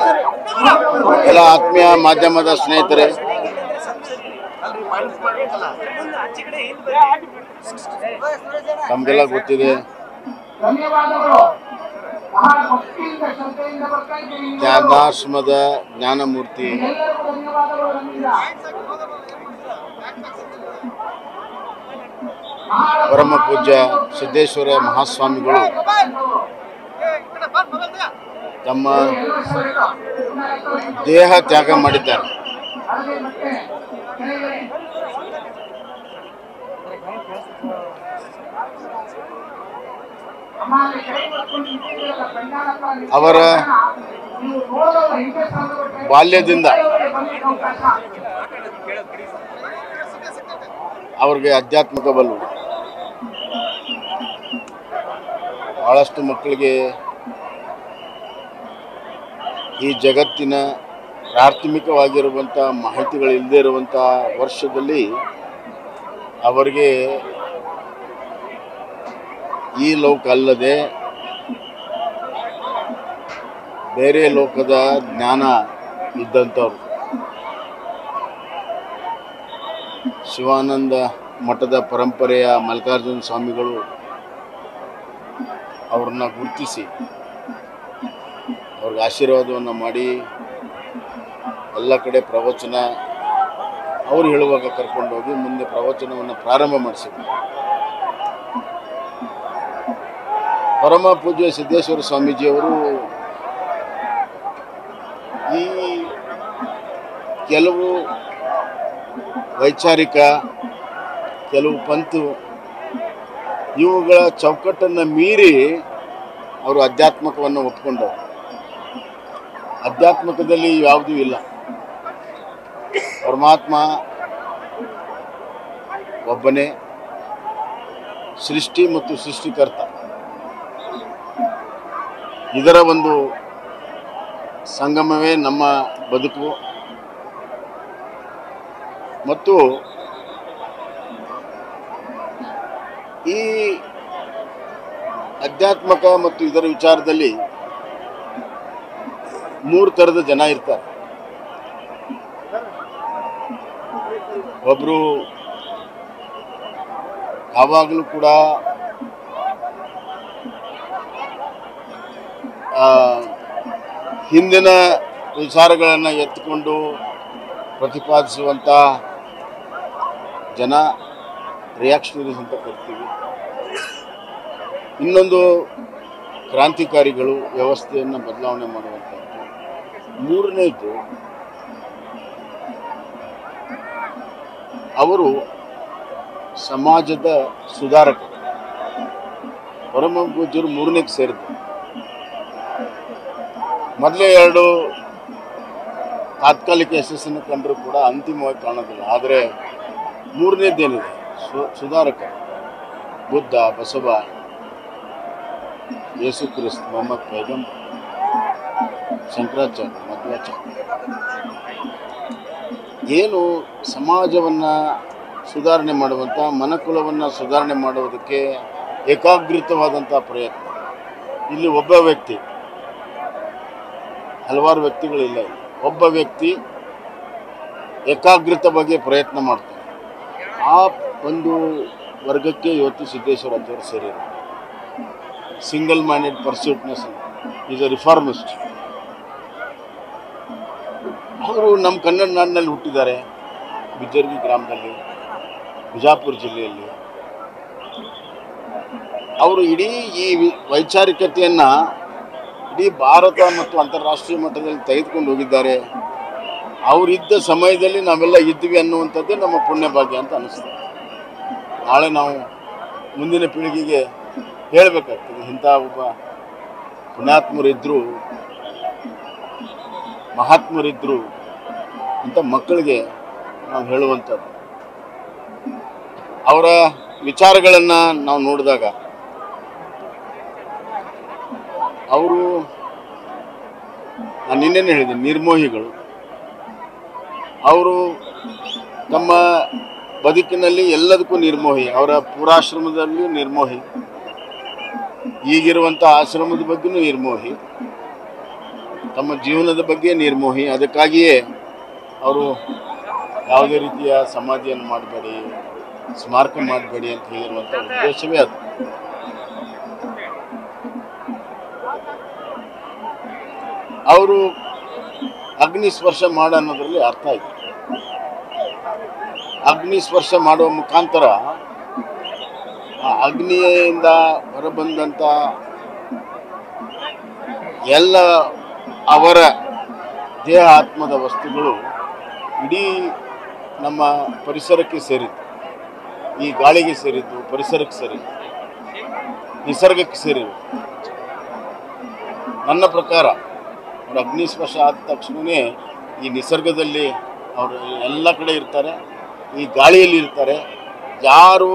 ಎಲ್ಲ ಆತ್ಮೀಯ ಮಾಧ್ಯಮದ ಸ್ನೇಹಿತರೆ ತಮಗೆಲ್ಲ ಗೊತ್ತಿದೆ ಧನ್ಯವಾದಗಳು ಬಹಳ ಭಕ್ತಿಯಿಂದ ಶ್ರದ್ಧೆಯಿಂದ ಬರ್ತಾ ಇದ್ದೀರಿ ನೀವು. ಜ್ಞಾನಾಶ್ರಮದ ಜ್ಞಾನಮೂರ್ತಿ ಎಲ್ಲರಿಗೂ ಧನ್ಯವಾದಗಳು ನಮ್ಮಿಂದ ಪರಮ ಪೂಜ್ಯ ಸಿದ್ದೇಶ್ವರ ಮಹಾಸ್ವಾಮಿಗಳು ತಮ್ಮ ದೇಹ ತ್ಯಾಗ ಮಾಡಿದ್ದಾರೆ ಹಾಗೆ ಮತ್ತೆ ಕೆಳಗಡೆ ಅಮ್ಮ ಅಲ್ಲಿ ಕೈ ಮುಟ್ಕೊಂಡು ನಿಂತಿದ್ದೀರಲ್ಲ, ಕಣ್ಣಾಳಪ್ಪ ನಿಂತಿದ್ದೀರಲ್ಲ, ಅವರ ನೀವು ನೋಡೋಲ್ಲ, ಹಿಂದೆ ತಂದುಬಿಟ್ರೆ ಬಾಲ್ಯದಿಂದ ಬಂದಿದ್ದ ಅವಕಾಶ. ಅವ್ರಿಗೆ ಆಧ್ಯಾತ್ಮಿಕ ಬಲು ಬಹಳಷ್ಟು ಮಕ್ಕಳಿಗೆ ಈ ಜಗತ್ತಿನ ಪ್ರಾಥಮಿಕವಾಗಿರುವಂಥ ಮಾಹಿತಿಗಳು ಇಲ್ಲದೆ ಇರುವಂಥ ವರ್ಷದಲ್ಲಿ ಅವರಿಗೆ ಈ ಲೋಕ ಅಲ್ಲದೆ ಬೇರೆ ಲೋಕದ ಜ್ಞಾನ ಇದ್ದಂಥವ್ರು ಶಿವಾನಂದ ಮಠದ ಪರಂಪರೆಯ ಮಲ್ಲಿಕಾರ್ಜುನ ಸ್ವಾಮಿಗಳು ಅವ್ರನ್ನ ಗುರುತಿಸಿ ಅವ್ರಿಗೆ ಆಶೀರ್ವಾದವನ್ನು ಮಾಡಿ ಎಲ್ಲ ಕಡೆ ಪ್ರವಚನ ಅವ್ರು ಹೇಳುವಾಗ ಕರ್ಕೊಂಡೋಗಿ ಮುಂದೆ ಪ್ರವಚನವನ್ನು ಪ್ರಾರಂಭ ಮಾಡಿಸಿದ್ರು ಪರಮ ಪೂಜ್ಯ ಸಿದ್ದೇಶ್ವರ ಸ್ವಾಮೀಜಿಯವರು ಈ ಕೆಲವು ವೈಚಾರಿಕ ಕೆಲವು ಪಂತು ಇವುಗಳ ಚೌಕಟ್ಟನ್ನು ಮೀರಿ ಅವರು ಅಧ್ಯಾತ್ಮಕವನ್ನು ಒಪ್ಕೊಂಡವರು ಅಧ್ಯಾತ್ಮಕದಲ್ಲಿ ಯಾವುದೂ ಇಲ್ಲ ಪರಮಾತ್ಮ ಒಬ್ಬನೇ ಸೃಷ್ಟಿ ಮತ್ತು ಸೃಷ್ಟಿಕರ್ತ ಇದರ ಒಂದು ಸಂಗಮವೇ ನಮ್ಮ ಬದುಕು ಮತ್ತು ಈ ಅಧ್ಯಾತ್ಮಕ ಮತ್ತು ಇದರ ವಿಚಾರದಲ್ಲಿ ಮೂರು ಥರದ ಜನ ಇರ್ತಾರೆ ಒಬ್ಬರು ಯಾವಾಗಲೂ ಕೂಡ ಆ, ಹಿಂದಿನ ವಿಚಾರಗಳನ್ನು ಎತ್ತುಕೊಂಡು ಪ್ರತಿಪಾದಿಸುವಂಥ ಜನ ರಿಯಾಕ್ಷನರೀಸ್ ಅಂತ ಕರಿತೀವಿ ಇನ್ನೊಂದು ಕ್ರಾಂತಿಕಾರಿಗಳು ವ್ಯವಸ್ಥೆಯನ್ನು ಬದಲಾವಣೆ ಮಾಡುವಂಥದ್ದು ಮೂರನೇದು ಅವರು ಸಮಾಜದ ಸುಧಾರಕರು ಪರಮ ಪೂಜ್ಯರು ಮೂರನೇಗೆ ಸೇರಿದ್ರು ಮೊದಲೇ ಎರಡು ತಾತ್ಕಾಲಿಕ ಯಶಸ್ಸನ್ನು ಕಂಡರೂ ಕೂಡ ಅಂತಿಮವಾಗಿ ಕಾಣೋದಿಲ್ಲ ಆದರೆ ಮೂರನೇದೇನಿದೆ ಸು ಸುಧಾರಕ ಬುದ್ಧ ಬಸವ ಯೇಸು ಕ್ರಿಸ್ತ ಮೊಹಮ್ಮದ್ ಪೈಗಂಬರ್ ಶಂಕರಾಚಾರ್ಯ ಮಧ್ವಾಚಾರ್ಯ ಏನು ಸಮಾಜವನ್ನು ಸುಧಾರಣೆ ಮಾಡುವಂಥ ಮನಕುಲವನ್ನು ಸುಧಾರಣೆ ಮಾಡುವುದಕ್ಕೆ ಏಕಾಗ್ರತವಾದಂಥ ಪ್ರಯತ್ನ ಇಲ್ಲಿ ಒಬ್ಬ ವ್ಯಕ್ತಿ ಹಲವಾರು ವ್ಯಕ್ತಿಗಳಿಲ್ಲ ಇಲ್ಲಿ. ಒಬ್ಬ ವ್ಯಕ್ತಿ ಏಕಾಗ್ರತೆ ಬಗ್ಗೆ ಪ್ರಯತ್ನ ಮಾಡ್ತಾನೆ ಆ ಒಂದು ವರ್ಗಕ್ಕೆ ಇವತ್ತು ಸಿದ್ದೇಶ್ವರ ಅಜ್ಜವರು ಸೇರಿರು single minded pursuitness is a reformist ಅವರು ನಮ್ಮ ಕನ್ನಡ ನಾಡಿನಲ್ಲಿ ಹುಟ್ಟಿದ್ದಾರೆ ಬಿಜರ್ಗಿ ಗ್ರಾಮದಲ್ಲಿ ಬಿಜಾಪುರ ಜಿಲ್ಲೆಯಲ್ಲಿ ಅವರು ಇಡೀ ಈ ವಿ- ವೈಚಾರಿಕತೆಯನ್ನು ಇಡೀ ಭಾರತ ಮತ್ತು ಅಂತಾರಾಷ್ಟ್ರೀಯ ಮಟ್ಟದಲ್ಲಿ ತೆಗೆದುಕೊಂಡು ಹೋಗಿದ್ದಾರೆ ಅವರಿದ್ದ ಸಮಯದಲ್ಲಿ ನಾವೆಲ್ಲ ಇದ್ವಿ ಅನ್ನುವಂಥದ್ದೇ ನಮ್ಮ ಪುಣ್ಯ ಭಾಗ್ಯ ಅಂತ ಅನಿಸ್ತದೆ ನಾಳೆ ನಾವು ಮುಂದಿನ ಪೀಳಿಗೆಗೆ ಹೇಳಬೇಕಾಗ್ತದೆ ಇಂಥ ಒಬ್ಬ ಪುಣ್ಯಾತ್ಮರಿದ್ದರು ಮಹಾತ್ಮರಿದ್ದರು ಅಂತ ಮಕ್ಕಳಿಗೆ ನಾವು ಹೇಳುವಂಥದ್ದು ಅವರ ವಿಚಾರಗಳನ್ನು ನಾವು ನೋಡಿದಾಗ ಅವರು ನಾನು ನಿನ್ನೆನೇ ಹೇಳಿದೆ ನಿರ್ಮೋಹಿಗಳು ಅವರು ತಮ್ಮ ಬದುಕಿನಲ್ಲಿ ಎಲ್ಲದಕ್ಕೂ ನಿರ್ಮೋಹಿ ಅವರ ಪೂರಾಶ್ರಮದಲ್ಲಿಯೂ ನಿರ್ಮೋಹಿ ಈಗಿರುವಂಥ ಆಶ್ರಮದ ಬಗ್ಗೆನೂ ನಿರ್ಮೋಹಿ ತಮ್ಮ ಜೀವನದ ಬಗ್ಗೆ ನಿರ್ಮೋಹಿ ಅದಕ್ಕಾಗಿಯೇ ಅವರು ಯಾವುದೇ ರೀತಿಯ ಸಮಾಧಿಯನ್ನು ಮಾಡಬೇಡಿ ಸ್ಮಾರಕ ಮಾಡಬೇಡಿ ಅಂತ ಹೇಳಿರುವಂಥ ಉದ್ದೇಶವೇ ಅದು ಅವರು ಅಗ್ನಿ ಸ್ಪರ್ಶ ಮಾಡ ಅನ್ನೋದ್ರಲ್ಲಿ ಅರ್ಥ ಇದೆ ಅಗ್ನಿ ಸ್ಪರ್ಶ ಮಾಡುವ ಮುಖಾಂತರ ಆ ಅಗ್ನಿಯಿಂದ ಹೊರಬಂದಂಥ ಎಲ್ಲ ಅವರ ದೇಹ ಆತ್ಮದ ವಸ್ತುಗಳು ಇಡೀ ನಮ್ಮ ಪರಿಸರಕ್ಕೆ ಸೇರಿದ್ದು ಈ ಗಾಳಿಗೆ ಸೇರಿದ್ದು ಪರಿಸರಕ್ಕೆ ಸೇರಿದ್ದು ನಿಸರ್ಗಕ್ಕೆ ಸೇರಿದ್ದು ನನ್ನ ಪ್ರಕಾರ ಅವರು ಅಗ್ನಿ ಸ್ಪರ್ಶ ಆದ ತಕ್ಷಣವೇ ಈ ನಿಸರ್ಗದಲ್ಲಿ ಅವರು ಎಲ್ಲ ಕಡೆ ಇರ್ತಾರೆ ಈ ಗಾಳಿಯಲ್ಲಿ ಇರ್ತಾರೆ ಯಾರು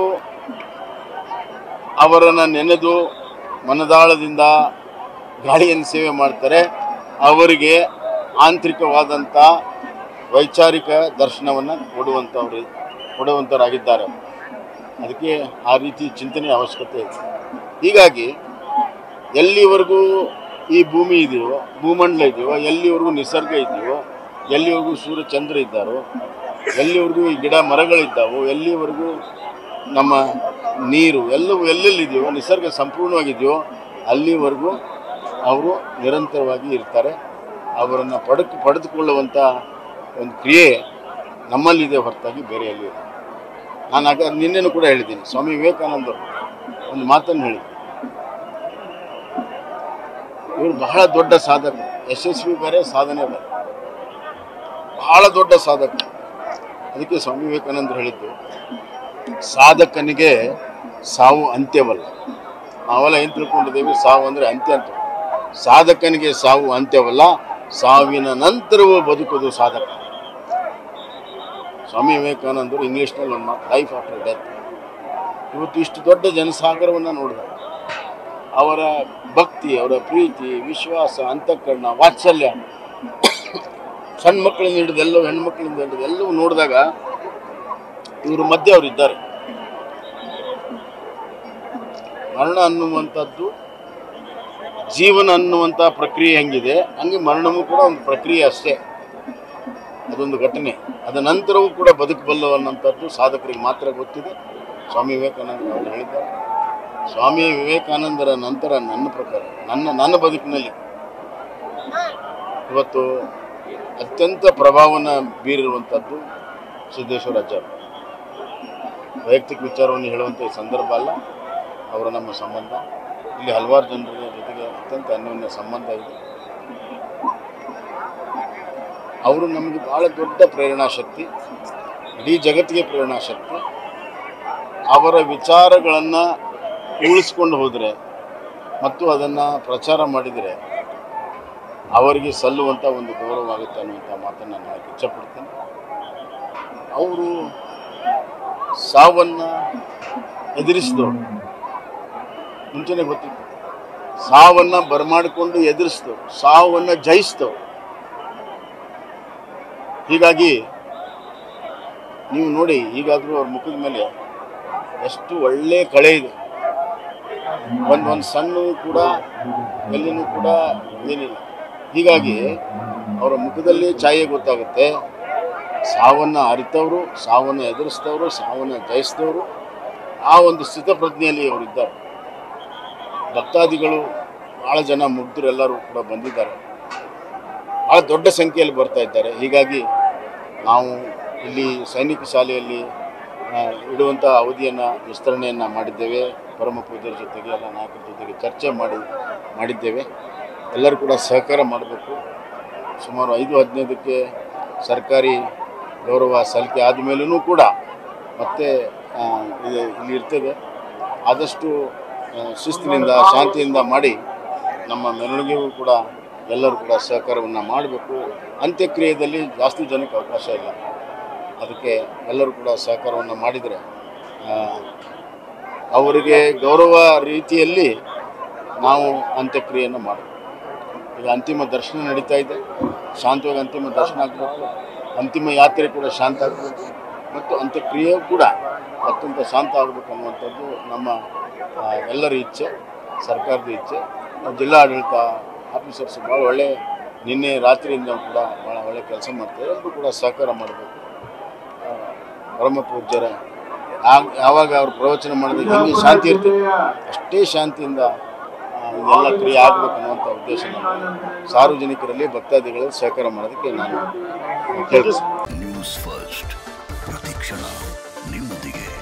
ಅವರನ್ನು ನೆನೆದು ಮನದಾಳದಿಂದ ಗಾಳಿಯನ್ನು ಸೇವೆ ಮಾಡ್ತಾರೆ ಅವರಿಗೆ ಆಂತರಿಕವಾದಂಥ ವೈಚಾರಿಕ ದರ್ಶನವನ್ನು ಕೊಡುವಂಥವ್ರು ಕೊಡುವಂಥವರಾಗಿದ್ದಾರೆ ಅದಕ್ಕೆ ಆ ರೀತಿ ಚಿಂತನೆ ಅವಶ್ಯಕತೆ ಇದೆ ಹೀಗಾಗಿ ಎಲ್ಲಿವರೆಗೂ ಈ ಭೂಮಿ ಇದೆಯೋ ಭೂಮಂಡಲ ಇದೆಯೋ ಎಲ್ಲಿವರೆಗೂ ನಿಸರ್ಗ ಇದೆಯೋ ಎಲ್ಲಿವರೆಗೂ ಸೂರ್ಯ ಚಂದ್ರ ಇದ್ದಾರೋ ಎಲ್ಲಿವರೆಗೂ ಈ ಗಿಡ ಮರಗಳಿದ್ದಾವೋ ಎಲ್ಲಿವರೆಗೂ ನಮ್ಮ ನೀರು ಎಲ್ಲವೂ ಎಲ್ಲೆಲ್ಲಿದೆಯೋ ನಿಸರ್ಗ ಸಂಪೂರ್ಣವಾಗಿದೆಯೋ ಅಲ್ಲಿವರೆಗೂ ಅವರು ನಿರಂತರವಾಗಿ ಇರ್ತಾರೆ ಅವರನ್ನು ಪಡಕು ಪಡೆದುಕೊಳ್ಳುವಂಥ ಒಂದು ಕ್ರಿಯೆ ನಮ್ಮಲ್ಲಿದೆ ಹೊರತಾಗಿ ಬೇರೆ ಎಲ್ಲಿದೆ ನಾನು ಆಗ ನಿನ್ನೆನೂ ಕೂಡ ಹೇಳಿದ್ದೀನಿ ಸ್ವಾಮಿ ವಿವೇಕಾನಂದರು ಒಂದು ಮಾತನ್ನು ಹೇಳಿದ್ರು ಇವರು ಬಹಳ ದೊಡ್ಡ ಸಾಧಕ ಯಶಸ್ವಿ ಬೇರೆ ಸಾಧನೆ ಬೇರೆ ಬಹಳ ದೊಡ್ಡ ಸಾಧಕ ಅದಕ್ಕೆ ಸ್ವಾಮಿ ವಿವೇಕಾನಂದರು ಹೇಳಿದ್ದು ಸಾಧಕನಿಗೆ ಸಾವು ಅಂತ್ಯವಲ್ಲ ನಾವೆಲ್ಲ ಏನು ತಿಳ್ಕೊಂಡಿದ್ದೀವಿ ಸಾವು ಅಂದರೆ ಅಂತ್ಯ ಅಂತ ಸಾಧಕನಿಗೆ ಸಾವು ಅಂತ್ಯವಲ್ಲ ಸಾವಿನ ನಂತರವೂ ಬದುಕೋದು ಸಾಧಕ ಸ್ವಾಮಿ ವಿವೇಕಾನಂದರು ಇಂಗ್ಲೀಷ್ನಲ್ಲಿ ಒಂದು ಮಾತು ಲೈಫ್ ಆಫ್ಟರ್ ಡೆತ್ ಇವತ್ತು ಇಷ್ಟು ದೊಡ್ಡ ಜನಸಾಗರವನ್ನು ನೋಡಿದ ಅವರ ಭಕ್ತಿ ಅವರ ಪ್ರೀತಿ ವಿಶ್ವಾಸ ಅಂತಃಕರಣ ವಾತ್ಸಲ್ಯ ಸಣ್ಣ ಮಕ್ಕಳಿಂದ ಹಿಡಿದು ಎಲ್ಲವೂ ಹೆಣ್ಮಕ್ಳಿಂದ ಹಿಡಿದು ಎಲ್ಲವೂ ನೋಡಿದಾಗ ಇವ್ರ ಮಧ್ಯೆ ಅವರು ಇದ್ದಾರೆ ಮರಣ ಅನ್ನುವಂಥದ್ದು ಜೀವನ ಅನ್ನುವಂಥ ಪ್ರಕ್ರಿಯೆ ಹೆಂಗಿದೆ ಹಂಗೆ ಮರಣವೂ ಕೂಡ ಒಂದು ಪ್ರಕ್ರಿಯೆ ಅಷ್ಟೇ ಅದೊಂದು ಘಟನೆ ಅದ ನಂತರವೂ ಕೂಡ ಬದುಕಬಲ್ಲವು ಅನ್ನೋಂಥದ್ದು ಸಾಧಕರಿಗೆ ಮಾತ್ರ ಗೊತ್ತಿದೆ ಸ್ವಾಮಿ ವಿವೇಕಾನಂದ ಅವರು ಹೇಳಿದ್ದಾರೆ ಸ್ವಾಮಿ ವಿವೇಕಾನಂದರ ನಂತರ ನನ್ನ ಪ್ರಕಾರ ನನ್ನ ನನ್ನ ಬದುಕಿನಲ್ಲಿ ಇವತ್ತು ಅತ್ಯಂತ ಪ್ರಭಾವನ ಬೀರಿರುವಂಥದ್ದು ಸಿದ್ದೇಶ್ವರಾಚಾರ್ಯ ವೈಯಕ್ತಿಕ ವಿಚಾರವನ್ನು ಹೇಳುವಂಥ ಈ ಸಂದರ್ಭ ಅಲ್ಲ ಅವರ ನಮ್ಮ ಸಂಬಂಧ ಇಲ್ಲಿ ಹಲವಾರು ಜನರ ಜೊತೆಗೆ ಅತ್ಯಂತ ಅನ್ಯೋನ್ಯ ಸಂಬಂಧ ಇದೆ ಅವರು ನಮಗೆ ಭಾಳ ದೊಡ್ಡ ಪ್ರೇರಣಾ ಶಕ್ತಿ ಇಡೀ ಜಗತ್ತಿಗೆ ಪ್ರೇರಣಾ ಶಕ್ತಿ ಅವರ ವಿಚಾರಗಳನ್ನು ಉಳಿಸ್ಕೊಂಡು ಹೋದರೆ ಮತ್ತು ಅದನ್ನು ಪ್ರಚಾರ ಮಾಡಿದರೆ ಅವರಿಗೆ ಸಲ್ಲುವಂಥ ಒಂದು ಗೌರವ ಆಗುತ್ತೆ ಅನ್ನುವಂಥ ಮಾತನ್ನು ನಾನು ಹೇಳಕ್ಕೆ ಇಚ್ಛಪಡ್ತೇನೆ ಅವರು ಸಾವನ್ನು ಎದುರಿಸಿದವರು ಮುಂಚೆನೇ ಗೊತ್ತಿತ್ತು ಸಾವನ್ನು ಬರಮಾಡಿಕೊಂಡು ಎದುರಿಸಿದವರು ಸಾವನ್ನು ಜಯಿಸಿದವರು ಹೀಗಾಗಿ ನೀವು ನೋಡಿ ಈಗಾದರೂ ಅವ್ರ ಮುಖದ ಮೇಲೆ ಎಷ್ಟು ಒಳ್ಳೆ ಕಳೆ ಇದೆ ಒಂದು ಒಂದು ಸಣ್ಣ ಕೂಡ ಎಲ್ಲಿನೂ ಕೂಡ ಏನಿಲ್ಲ ಹೀಗಾಗಿ ಅವರ ಮುಖದಲ್ಲಿ ಛಾಯೆ ಗೊತ್ತಾಗುತ್ತೆ ಸಾವನ್ನು ಅರಿತವರು ಸಾವನ್ನು ಎದುರಿಸಿದವರು ಸಾವನ್ನು ಜಯಿಸಿದವರು ಆ ಒಂದು ಸ್ಥಿತಪ್ರಜ್ಞೆಯಲ್ಲಿ ಅವರಿದ್ದಾರೆ ಭಕ್ತಾದಿಗಳು ಭಾಳ ಜನ ಮುಗ್ಧರು ಎಲ್ಲರೂ ಕೂಡ ಬಂದಿದ್ದಾರೆ ಭಾಳ ದೊಡ್ಡ ಸಂಖ್ಯೆಯಲ್ಲಿ ಬರ್ತಾ ಇದ್ದಾರೆ ಹೀಗಾಗಿ ನಾವು ಇಲ್ಲಿ ಸೈನಿಕ ಶಾಲೆಯಲ್ಲಿ ಆ, ಇಡುವಂಥ ಅವಧಿಯನ್ನು ವಿಸ್ತರಣೆಯನ್ನು ಮಾಡಿದ್ದೇವೆ ಪರಮ ಪೂಜ್ಯರ ಜೊತೆಗೆ ಎಲ್ಲ ನಾಯಕರ ಜೊತೆಗೆ ಚರ್ಚೆ ಮಾಡಿ ಮಾಡಿದ್ದೇವೆ ಎಲ್ಲರೂ ಕೂಡ ಸಹಕಾರ ಮಾಡಬೇಕು ಸುಮಾರು ಐದು ಹದಿನೈದಕ್ಕೆ ಸರ್ಕಾರಿ ಗೌರವ ಸಲ್ಲಿಕೆ ಆದಮೇಲೂ ಕೂಡ ಮತ್ತೆ ಆ, ಇದು ಇಲ್ಲಿ ಇರ್ತದೆ ಆದಷ್ಟು ಆ, ಶಿಸ್ತಿನಿಂದ ಶಾಂತಿಯಿಂದ ಮಾಡಿ ನಮ್ಮ ಮೆರವಣಿಗೆಗೂ ಕೂಡ ಎಲ್ಲರೂ ಕೂಡ ಸಹಕಾರವನ್ನು ಮಾಡಬೇಕು ಅಂತ್ಯಕ್ರಿಯೆಯಲ್ಲಿ ಜಾಸ್ತಿ ಜನಕ್ಕೆ ಅವಕಾಶ ಇಲ್ಲ ಅದಕ್ಕೆ ಎಲ್ಲರೂ ಕೂಡ ಸಹಕಾರವನ್ನು ಮಾಡಿದರೆ ಆ, ಅವರಿಗೆ ಗೌರವ ರೀತಿಯಲ್ಲಿ ನಾವು ಅಂತ್ಯಕ್ರಿಯೆಯನ್ನು ಮಾಡಬೇಕು ಈಗ ಅಂತಿಮ ದರ್ಶನ ನಡೀತಾ ಇದೆ ಶಾಂತವಾಗಿ ಅಂತಿಮ ದರ್ಶನ ಆಗಬೇಕು ಅಂತಿಮ ಯಾತ್ರೆ ಕೂಡ ಶಾಂತ ಆಗಬೇಕು ಮತ್ತು ಅಂತ್ಯಕ್ರಿಯೆಯೂ ಕೂಡ ಅತ್ಯಂತ ಶಾಂತ ಆಗಬೇಕು ಅನ್ನುವಂಥದ್ದು ನಮ್ಮ ಆ, ಎಲ್ಲರ ಇಚ್ಛೆ ಸರ್ಕಾರದ ಇಚ್ಛೆ ಜಿಲ್ಲಾ ಆಡಳಿತ ಆಫೀಸರ್ಸ್ ಭಾಳ ಒಳ್ಳೆ ನಿನ್ನೆ ರಾತ್ರಿಯಿಂದ ಕೂಡ ಭಾಳ ಒಳ್ಳೆ ಕೆಲಸ ಮಾಡ್ತಾರೆ ಎಲ್ಲರೂ ಕೂಡ ಸಹಕಾರ ಮಾಡಬೇಕು ಆ, ಪರಮ ಪೂಜ್ಯರ ಆಗ- ಯಾವಾಗ ಅವ್ರು ಪ್ರವಚನ ಮಾಡಿದಾಗ ಹೆಂಗೆ ಶಾಂತಿ ಇರ್ತದೆ ಅಷ್ಟೇ ಶಾಂತಿಯಿಂದ ಆ, ಇದೆಲ್ಲ ಕ್ರಿಯೆ ಆಗಬೇಕು ಅನ್ನುವಂಥ ಉದ್ದೇಶ ನಮ್ಮದು. ಸಾರ್ವಜನಿಕರಲ್ಲಿ ಭಕ್ತಾದಿಗಳಲ್ಲಿ ಸಹಕಾರ ಮಾಡೋದಕ್ಕೆ ನಾನು ಕೇಳಿಸ್ತೀನಿ ನ್ಯೂಸ್ ಫಸ್ಟ್ ಪ್ರತಿಕ್ಷಣ ನಿಮ್ಮೊಂದಿಗೆ